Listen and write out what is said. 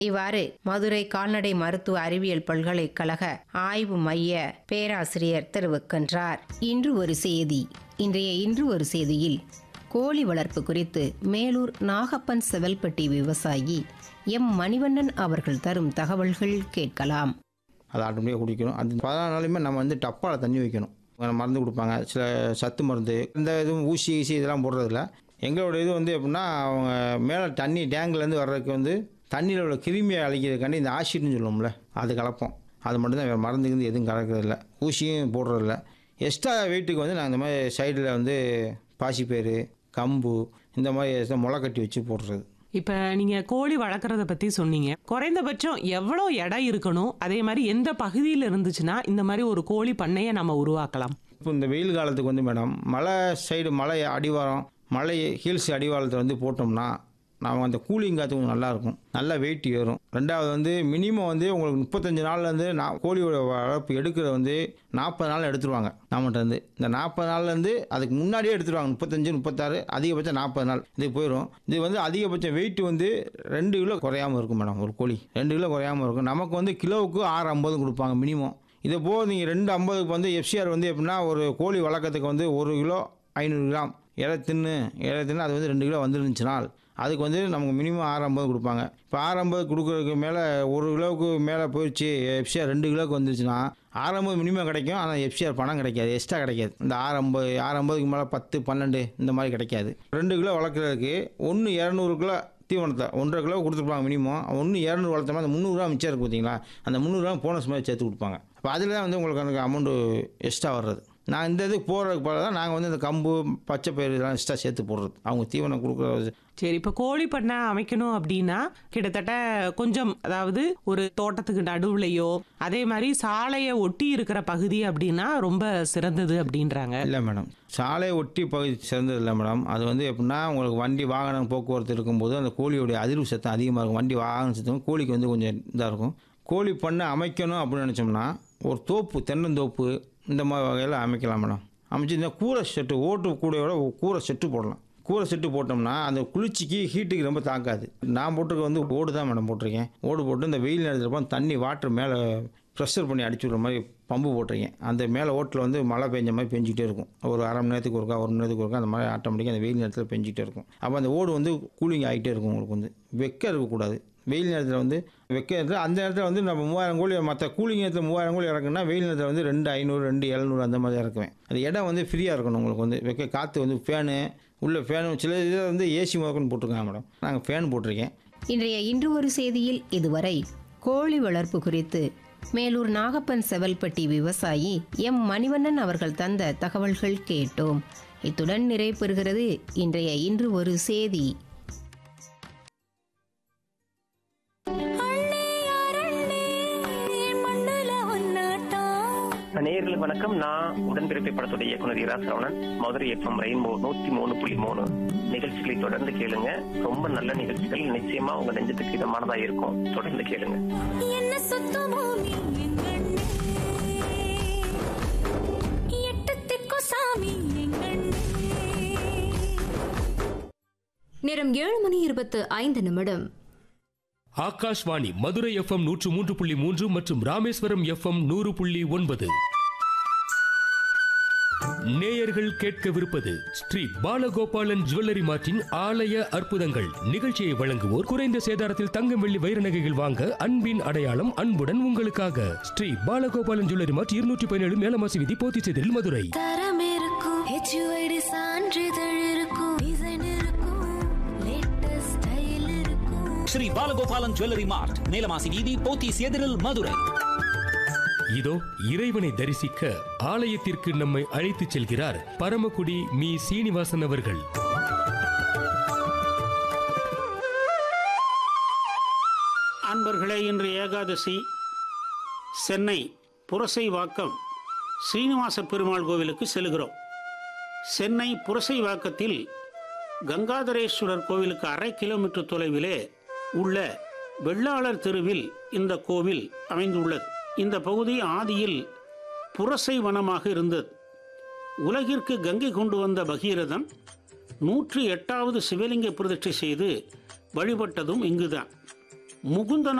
இவ்வாறு மதுரை கால்நடை மருத்துவ அறிவியல் பல்கலைக்கழக ஆய்வு மைய பேராசிரியர் தெரிவிக்கின்றார் இன்று ஒரு செய்தி இன்றைய இன்று ஒரு செய்தியில் கோழி வளர்ப்பு குறித்து மேலூர் நாகப்பன் செவல்பட்டி விவசாயி எம் மணிவண்ணன் அவர்கள் தரும் தகவல்கள் கேட்கலாம் அதை ஆட்டோமேட்டிக்காக குடிக்கணும் அது பதினாறு நாளையுமே நம்ம வந்து டப்பாவில் தண்ணி வைக்கணும் மருந்து கொடுப்பாங்க சில சத்து மருந்து இந்த இதுவும் ஊசி ஈசி இதெல்லாம் போடுறதில்ல எங்களோட இது வந்து எப்படின்னா அவங்க மேலே தண்ணி டேங்க்லேருந்து வர்றதுக்கு வந்து தண்ணியில் உள்ள கிருமியை அழிக்கிறதுக்காண்டி இந்த ஆசிட்னு சொல்லுவோம்ல அது கலப்போம் அது மட்டும்தான் வேறு மருந்து கிருந்து எதுவும் கலக்கிறதில்ல ஊசியும் போடுறதில்ல எக்ஸ்ட்ரா வெயிட்டுக்கு வந்து நாங்கள் இந்த மாதிரி சைடில் வந்து பாசிப்பயிறு கம்பு இந்த மாதிரி முளை கட்டி வச்சு போடுறது இப்ப நீங்க கோழி வளர்க்குறத பத்தி சொன்னீங்க குறைந்தபட்சம் எவ்வளோ இடம் இருக்கணும் அதே மாதிரி எந்த பகுதியில் இருந்துச்சுன்னா இந்த மாதிரி ஒரு கோழி பண்ணையை நம்ம உருவாக்கலாம் இப்போ இந்த வெயில் காலத்துக்கு வந்து மேடம் மலை சைடு மலை அடிவாரம் மலை ஹில்ஸ் அடிவாரத்தில் வந்து போட்டோம்னா நம்ம அந்த கூலிங் காற்று கொஞ்சம் நல்லாயிருக்கும் நல்லா வெயிட் ஏறும் ரெண்டாவது வந்து மினிமம் வந்து உங்களுக்கு முப்பத்தஞ்சு நாள்லேருந்து நான் கோழியோட வளர்ப்பு எடுக்கிறது வந்து நாற்பது நாள் எடுத்துருவாங்க நம்மகிட்ட இருந்து இந்த நாற்பது நாள்லேருந்து அதுக்கு முன்னாடியே எடுத்துருவாங்க முப்பத்தஞ்சு முப்பத்தாறு அதிகபட்சம் நாற்பது நாள் இது போயிடும் இது வந்து அதிகபட்சம் வெயிட் வந்து ரெண்டு கிலோ குறையாமல் இருக்கும் மேடம் ஒரு கோழி ரெண்டு கிலோ குறையாமல் இருக்கும் நமக்கு வந்து கிலோவுக்கு ஆறு ஐம்பது கொடுப்பாங்க மினிமம் இதை போக நீங்கள் ரெண்டு ஐம்பதுக்கு வந்து எஃப்சிஆர் வந்து எப்படின்னா ஒரு கோழி வளர்க்கறதுக்கு வந்து ஒரு கிலோ ஐநூறு கிராம் இலை தின்னு இலை தின்னு அது வந்து ரெண்டு கிலோ வந்துருந்துச்சுனால் அதுக்கு வந்து நமக்கு மினிமம் ஆறு ஐம்பது கொடுப்பாங்க இப்போ ஆறு ஐம்பது கொடுக்குறதுக்கு மேலே ஒரு கிலோவுக்கு மேலே போயிடுச்சு எஃப்சிஆர் ரெண்டு கிலோவுக்கு வந்துருச்சுன்னா ஆறு ஐம்பது மினிமம் கிடைக்கும் ஆனால் எஃப்சிஆர் பணம் கிடைக்காது எக்ஸ்ட்ரா கிடைக்காது இந்த ஆறு ஐம்பது ஆறு ஐம்பதுக்கு மேலே பத்து பன்னெண்டு இந்த மாதிரி கிடைக்காது ரெண்டு கிலோ வளர்க்குறதுக்கு ஒன்று இரநூறு கிலோ தீவனத்தை ஒன்றரை கிலோ கொடுத்துருப்பாங்க மினிமம் ஒன்று இரநூறு வளர்த்தோம்னா அந்த முந்நூறுரூவா மிச்சம் இருக்கு பார்த்தீங்களா அந்த முந்நூறுரூவா போனஸ் மாதிரி சேர்த்து கொடுப்பாங்க அப்போ அதில் தான் வந்து உங்களுக்கு எனக்கு அமௌண்ட்டு எக்ஸ்ட்ரா வர்றது நான் இந்த இதுக்கு போகிறதுக்கு பதிலாக தான் நாங்கள் வந்து இந்த கம்பு பச்சை பயிர் இதெல்லாம் எக்ஸ்ட்ரா சேர்த்து போடுறது அவங்க தீவனம் கொடுக்குற சரி இப்ப கோழி பண்ணை அமைக்கணும் அப்படின்னா கிட்டத்தட்ட கொஞ்சம் அதாவது ஒரு தோட்டத்துக்கு நடுவுலையோ அதே மாதிரி சாலையை ஒட்டி இருக்கிற பகுதி அப்படின்னா ரொம்ப சிறந்தது அப்படின்றாங்க இல்லை மேடம் சாலையை ஒட்டி பகுதி சிறந்தது இல்லை மேடம் அது வந்து எப்படின்னா உங்களுக்கு வண்டி வாகனம் போக்குவரத்து இருக்கும்போது அந்த கோழியோடைய அதிர்வு சத்தம் அதிகமாக இருக்கும் வண்டி வாகனம் சத்தம் கோழிக்கு வந்து கொஞ்சம் இதாக இருக்கும் கோழி பண்ணை அமைக்கணும் அப்படின்னு நினச்சோம்னா ஒரு தோப்பு தென்னந்தோப்பு இந்த மாதிரி வகையில் அமைக்கலாம் மேடம் அமைச்சு இந்த கூரை செட்டு ஓட்டு கூடையோட ஒரு கூரை செட்டு போடலாம் கூரை செட்டு போட்டோம்னா அந்த குளிர்ச்சிக்கு ஹீட்டுக்கு ரொம்ப தாக்காது நான் போட்டிருக்க வந்து ஓடு தான் மேடம் போட்டிருக்கேன் ஓடு போட்டு இந்த வெயில் நேரத்தில் போய் தண்ணி வாட்டர் மேலே ப்ரெஷர் பண்ணி அடிச்சு விட்ற மாதிரி பம்பு போட்டிருக்கேன் அந்த மேலே ஓட்டில் வந்து மழை பெஞ்ச மாதிரி பெஞ்சிக்கிட்டே இருக்கும் ஒரு அரை மணி நேரத்துக்கு ஒருக்கா ஒரு மணி நேரத்துக்கு ஒருக்கா அந்த மாதிரி ஆட்டோமேட்டிக்காக அந்த வெயில் நேரத்தில் பெஞ்சிக்கிட்டே இருக்கும் அப்போ அந்த ஓடு வந்து கூலிங் ஆகிட்டே இருக்கும் உங்களுக்கு வந்து வெக்க இருக்கக்கூடாது வெயில் நேரத்தில் வந்து வெக்க நேரத்தில் அந்த நேரத்தில் வந்து நம்ம மூவாயிரம் கோழி மற்ற கூலிங் நேரத்தில் மூவாயிரம் கோழி இறக்குன்னா வெயில் நேரத்தில் வந்து ரெண்டு ஐநூறு ரெண்டு எழுநூறு அந்த மாதிரி இறக்குவேன் அந்த இடம் வந்து ஃப்ரீயாக இருக்கணும் உங்களுக்கு வந்து வெக்க காற்று வந்து ஃபேனு உள்ள ஃபேனு சில இதில் வந்து ஏசி முதற்கொண்டு போட்டிருக்காங்க மேடம் நாங்கள் ஃபேன் போட்டிருக்கேன் இன்றைய இன்று ஒரு செய்தியில் இதுவரை கோழி வளர்ப்பு குறித்து மேலூர் நாகப்பன் செவல்பட்டி விவசாயி எம் மணிவண்ணன் அவர்கள் தந்த தகவல்கள் கேட்டோம் இத்துடன் நிறைவு பெறுகிறது இன்றைய இன்று ஒரு செய்தி நேயர்களுக்கு வணக்கம் நான் உடன்பிறப்பை படத்துடைய இயக்குனர் இரா சரவணன் மதுரை எஃப்எம் ரெயின்போ நூத்தி மூணு புள்ளி மூணு நிகழ்ச்சிகளை தொடர்ந்து கேளுங்க ரொம்ப நல்ல நிகழ்ச்சிகள் நிச்சயமா உங்க நெஞ்சத்துக்கு இதமானதா இருக்கும் தொடர்ந்து கேளுங்க என்ன சுத்தமோ நீ எங்கண்ணே எட்டு திக்கும் சாமி எங்கண்ணே நேரம் ஏழு மணி இருபத்து ஐந்து நிமிடம் ஆகாஷ்வாணி மதுரை எஃப்எம் நூற்று மூன்று புள்ளி மூன்று மற்றும் ராமேஸ்வரம் எஃப்எம் நூறு புள்ளி ஒன்பது நேயர்கள் கேட்கவிருப்பது ஸ்ரீ பாலகோபாலன் ஜுவல்லரி மார்ட்டின் ஆலய அற்புதங்கள் நிகழ்ச்சியை வழங்குவோர் குறைந்த சேதாரத்தில் தங்கம் வெள்ளி வைர நகைகள் வாங்க அன்பின் அடையாளம் அன்புடன் உங்களுக்காக ஸ்ரீ பாலகோபாலன் ஜுவல்லரி மார்ட் இருநூற்றி பதினேழு மேலமாசி விதி போத்திச்செதில் மதுரை தரம் இருக்கும் ஹெச்யூஐடி சான்றிதழ் இருக்கும் டிசைன் இருக்கும் லேட்டஸ்ட் ஸ்டைல் இருக்கும் ஸ்ரீ பாலகோபாலன் ஜுவல்லரி மார்ட் நீலமாசி வீதி போத்தீஸ் எதிரில் மதுரை இதோ இறைவனை தரிசிக்க ஆலயத்திற்கு நம்மை அழைத்துச் செல்கிறார் பரமக்குடி மீ சீனிவாசன் அவர்கள் அன்பர்களே இன்று ஏகாதசி சென்னை புரசைவாக்கம் ஸ்ரீனிவாச பெருமாள் கோவிலுக்கு செல்கிறோம் சென்னை புரசைவாக்கத்தில் கங்காதரேஸ்வரர் கோவிலுக்கு அரை கிலோமீட்டர் தொலைவிலே உள்ள வெள்ளாளர் தெருவில் இந்த கோவில் அமைந்துள்ளது இந்த பகுதி ஆதியில் புரசை வனமாக இருந்தது உலகிற்கு கங்கை கொண்டு வந்த பகீரதன் நூற்றி எட்டாவது சிவலிங்க பிரதிஷ்டை செய்து வழிபட்டதும் இங்குதான் முகுந்தன்